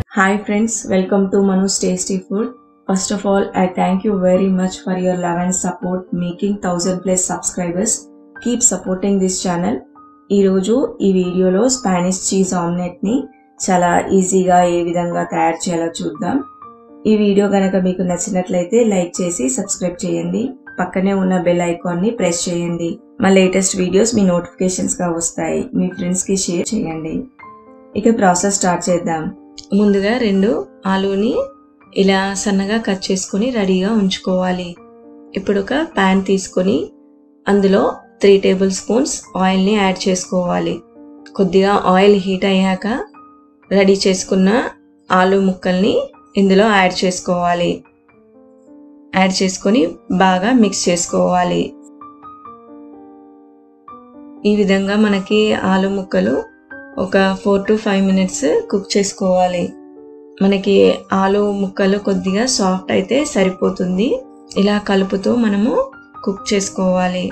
Hi friends, welcome to Manu's Tasty Food. First of all, I thank you very much for your love and support making 1000 plus subscribers. Keep supporting this channel. ఈరోజు ఈ వీడియోలో Spanish cheese ఆమ్లెట్ని చాలా ఈజీగా ఏ విధంగా తయారు చేయాలో చూద్దాం ఈ వీడియో కనుక మీకు నచ్చినట్లయితే లైక్ చేసి సబ్స్క్రైబ్ చేయండి పక్కనే ఉన్న బెల్ ఐకాన్ని ప్రెస్ చేయండి మా లేటెస్ట్ వీడియోస్ మీ నోటిఫికేషన్స్గా వస్తాయి మీ ఫ్రెండ్స్కి షేర్ చేయండి ఇక ప్రాసెస్ స్టార్ట్ చేద్దాం ముందుగా రెండు ఆలూని ఇలా సన్నగా కట్ చేసుకుని రెడీగా ఉంచుకోవాలి ఇప్పుడు ఒక ప్యాన్ తీసుకొని అందులో త్రీ టేబుల్ స్పూన్స్ ఆయిల్ని యాడ్ చేసుకోవాలి కొద్దిగా ఆయిల్ హీట్ అయ్యాక రెడీ చేసుకున్న ఆలు ముక్కల్ని ఇందులో యాడ్ చేసుకోవాలి యాడ్ చేసుకొని బాగా మిక్స్ చేసుకోవాలి ఈ విధంగా మనకి ఆలు ముక్కలు ఒక four to five minutes cook చేసుకోవాలి మనకి ఆలు ముక్కలు కొద్దిగా సాఫ్ట్ అయితే సరిపోతుంది ఇలా కలుపుతూ మనము కుక్ చేసుకోవాలి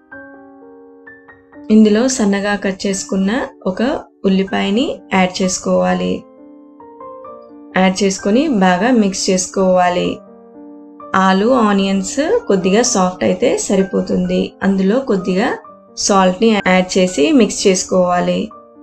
ఇందులో సన్నగా కట్ చేసుకున్న ఒక ఉల్లిపాయని యాడ్ చేసుకోవాలి యాడ్ చేసుకొని బాగా మిక్స్ చేసుకోవాలి ఆలు ఆనియన్స్ కొద్దిగా సాఫ్ట్ అయితే సరిపోతుంది అందులో కొద్దిగా సాల్ట్ని యాడ్ చేసి మిక్స్ చేసుకోవాలి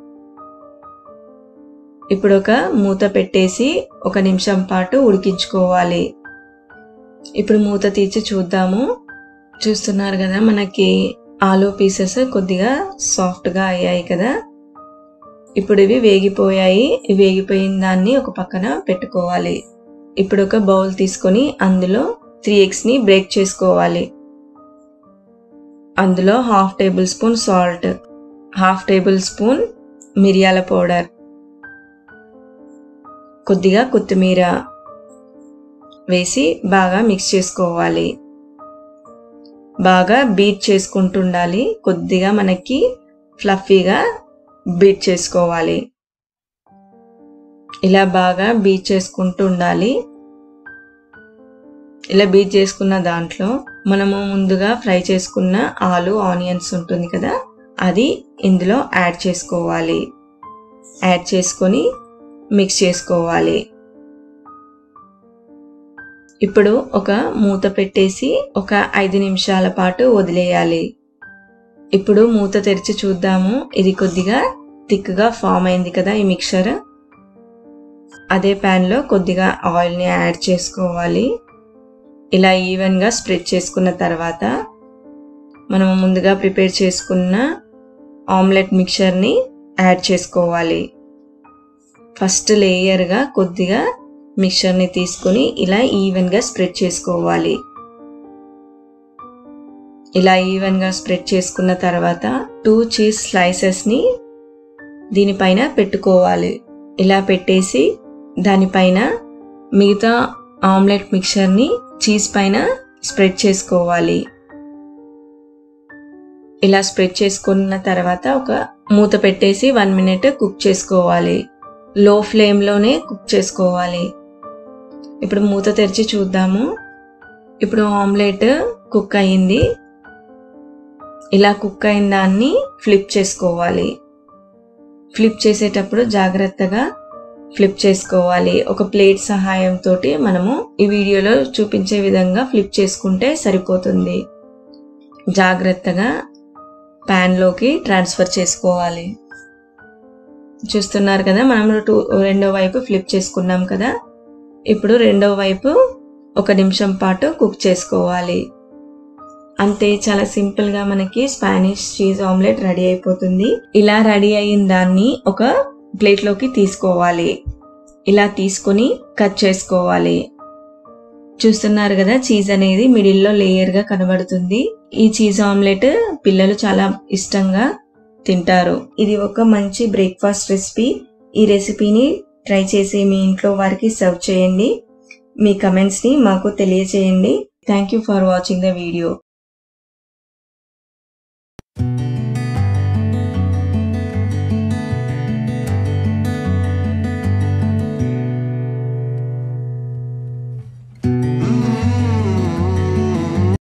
ఇప్పుడు ఒక మూత పెట్టేసి ఒక నిమిషం పాటు ఉడికించుకోవాలి ఇప్పుడు మూత తీసి చూద్దాము చూస్తున్నారు కదా మనకి ఆలు పీసెస్ కొద్దిగా సాఫ్ట్గా అయ్యాయి కదా ఇప్పుడు ఇవి వేగిపోయాయి ఇవి వేగిపోయిన దాన్ని ఒక పక్కన పెట్టుకోవాలి ఇప్పుడు ఒక బౌల్ తీసుకొని అందులో త్రీ ఎగ్స్ని బ్రేక్ చేసుకోవాలి అందులో half table spoon salt half table spoon మిరియాల పౌడర్ కొద్దిగా కొత్తిమీర వేసి బాగా మిక్స్ చేసుకోవాలి బాగా బీట్ చేసుకుంటుండాలి కొద్దిగా మనకి ఫ్లఫీగా బీట్ చేసుకోవాలి ఇలా బాగా బీట్ చేసుకుంటూ ఉండాలి ఇలా బీట్ చేసుకున్న దాంట్లో మనము ముందుగా ఫ్రై చేసుకున్న ఆలు ఆనియన్స్ ఉంటుంది కదా అది ఇందులో యాడ్ చేసుకోవాలి యాడ్ చేసుకొని మిక్స్ చేసుకోవాలి ఇప్పుడు ఒక మూత పెట్టేసి ఒక ఐదు నిమిషాల పాటు వదిలేయాలి ఇప్పుడు మూత తెరిచి చూద్దాము ఇది కొద్దిగా థిక్గా ఫామ్ అయింది కదా ఈ మిక్చర్ అదే ప్యాన్లో కొద్దిగా ఆయిల్ని యాడ్ చేసుకోవాలి ఇలా ఈవెన్గా స్ప్రెడ్ చేసుకున్న తర్వాత మనము ముందుగా ప్రిపేర్ చేసుకున్న ఆమ్లెట్ మిక్చర్ని యాడ్ చేసుకోవాలి ఫస్ట్ లేయర్గా కొద్దిగా మిక్చర్ని తీసుకుని ఇలా ఈవెన్గా స్ప్రెడ్ చేసుకోవాలి ఇలా ఈవెన్గా స్ప్రెడ్ చేసుకున్న తర్వాత టూ చీజ్ స్లైసెస్ని దీనిపైన పెట్టుకోవాలి ఇలా పెట్టేసి దానిపైన మిగతా ఆమ్లెట్ మిక్చర్ని చీజ్ పైన స్ప్రెడ్ చేసుకోవాలి ఇలా స్ప్రెడ్ చేసుకున్న తర్వాత ఒక మూత పెట్టేసి వన్ మినిట్ కుక్ చేసుకోవాలి లో ఫ్లేమ్లోనే కుక్ చేసుకోవాలి ఇప్పుడు మూత తెరిచి చూద్దాము ఇప్పుడు ఆమ్లెట్ కుక్ అయ్యింది ఇలా కుక్ అయిన దాన్ని ఫ్లిప్ చేసుకోవాలి ఫ్లిప్ చేసేటప్పుడు జాగ్రత్తగా ఫ్లిప్ చేసుకోవాలి ఒక ప్లేట్ సహాయంతో మనము ఈ వీడియోలో చూపించే విధంగా ఫ్లిప్ చేసుకుంటే సరిపోతుంది జాగ్రత్తగా ప్యాన్లోకి ట్రాన్స్ఫర్ చేసుకోవాలి చూస్తున్నారు కదా మనం టూ రెండో వైపు ఫ్లిప్ చేసుకున్నాం కదా ఇప్పుడు రెండో వైపు ఒక నిమిషం పాటు కుక్ చేసుకోవాలి అంతే చాలా సింపుల్గా మనకి స్పానిష్ చీజ్ ఆమ్లెట్ రెడీ అయిపోతుంది ఇలా రెడీ అయిన దాన్ని ఒక ప్లేట్లోకి తీసుకోవాలి ఇలా తీసుకొని కట్ చేసుకోవాలి చూస్తున్నారు కదా చీజ్ అనేది మిడిల్లో లేయర్గా కనబడుతుంది ఈ చీజ్ ఆమ్లెట్ పిల్లలు చాలా ఇష్టంగా తింటారు ఇది ఒక మంచి బ్రేక్ఫాస్ట్ రెసిపీ ఈ రెసిపీని ట్రై చేసి మీ ఇంట్లో వారికి సర్వ్ చేయండి మీ కమెంట్స్ని మాకు తెలియచేయండి thank you for watching the video